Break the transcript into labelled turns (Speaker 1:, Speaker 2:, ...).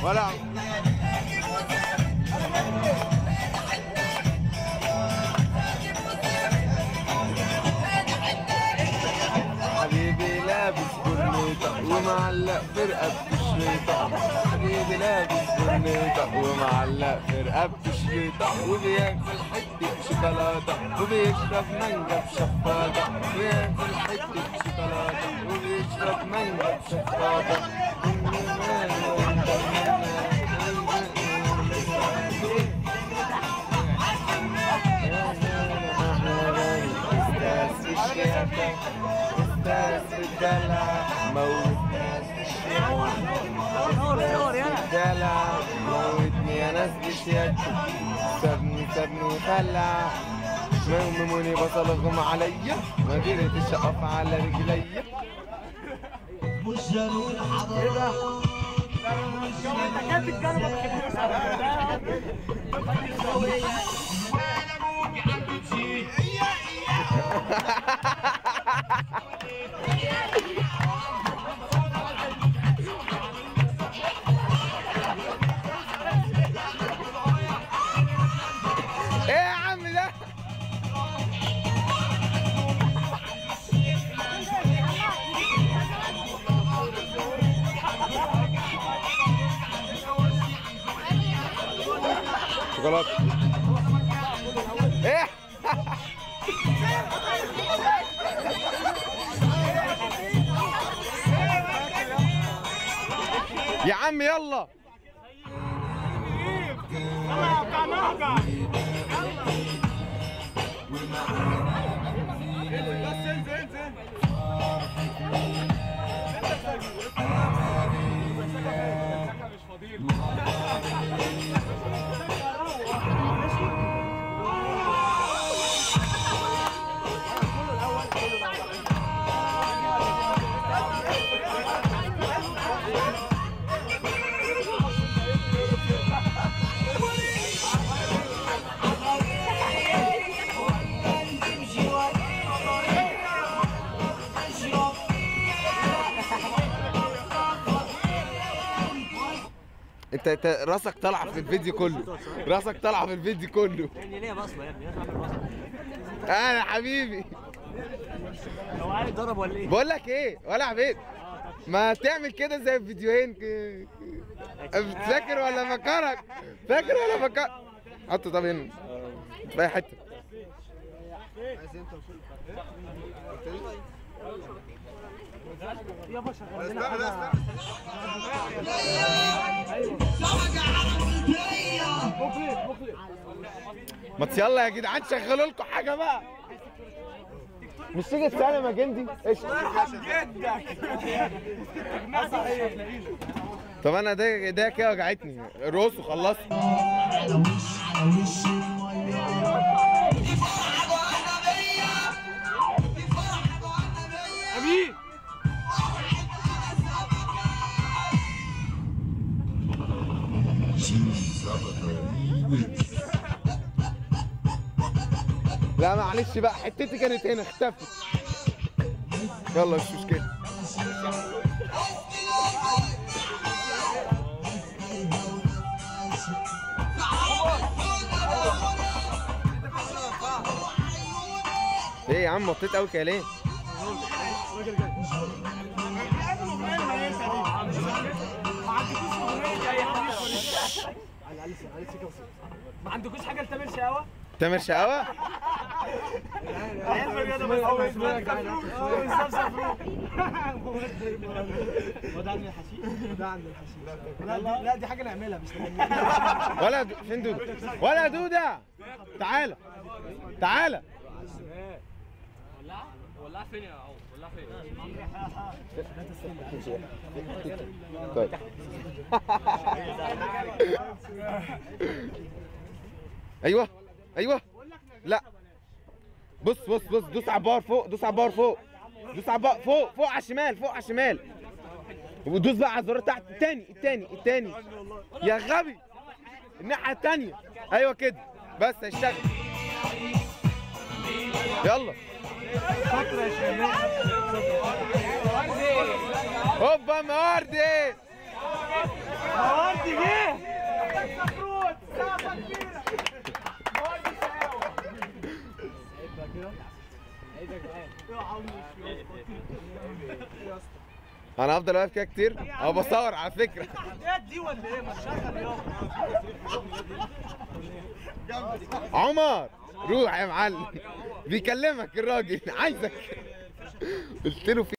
Speaker 1: ولا حبيبي لابس برنيطة ومعلق في رقبته شريطة حبيبي لابس برنيطة ومعلق في رقبته شريطة وبياكل حتة شوكولاتة وبيشرب مانجا بشفاطة وبياكل حتة شوكولاتة وبيشرب مانجا بشفاطة استاذ في الشيخة استاذ في الدلع موتني الدلع موتني يا ناس بسيادتي سابني سابني وخلع مهمموني بصلغم عليا ما قدرتش اقف على رجليا ايه يا عم ده شوكولاته ايه يا عم يلا انت انت راسك طالعه في الفيديو كله راسك طالعه في الفيديو كله
Speaker 2: يعني ليه بصمه يا ابني لازم اعمل بصمه
Speaker 1: انا حبيبي
Speaker 2: هو عايز ضرب ولا ايه؟
Speaker 1: بقول لك ايه ولا عبيد ما تعمل كده زي فيديوهين ك- فاكر ولا فكرك فاكر ولا فكر حطه طب هنا في اي حته
Speaker 2: يا باشا خلينا حاجه
Speaker 1: ما يلا يا جدعان شغلوا لكم حاجه بقى مش تيجي السينما جندي قشطه طب انا ده ده كده وجعتني الرؤوس وخلصت لا معلش بقى حتتي كانت هنا اختفت يلا مش مشكله ايه يا عم مطيت قوي كده ليه؟
Speaker 2: ما عندكوش حاجه لتامر شقاوه؟
Speaker 1: تامر شقاوة؟
Speaker 2: عيال رياضه بس هو وده عند الحشيش وده عند الحشيش لا دي لا دي حاجه نعملها مش نعملها
Speaker 1: ولا دو... فين دودة؟ ولا دودة تعالى تعالى
Speaker 2: ولع فين يا عو ولع فين
Speaker 1: طيب ايوه ايوه لا بص بص بص دوس على البار فوق دوس على البار فوق دوس على البار فوق فوق على الشمال فوق على الشمال ودوس بقى على الزرار تحت التاني التاني التاني يا غبي الناحية التانية ايوه كده بس هيشتغل يلا هوبا مواردي
Speaker 2: موارد جه مفروض سقفه كبيره موارد شقاوه
Speaker 1: انا هفضل واقف كده كتير اهو بصور على فكره
Speaker 2: ايه دي ولا ايه ما تشغل يابا
Speaker 1: عمر روح يا معلم بيكلمك الراجل عايزك قلت له في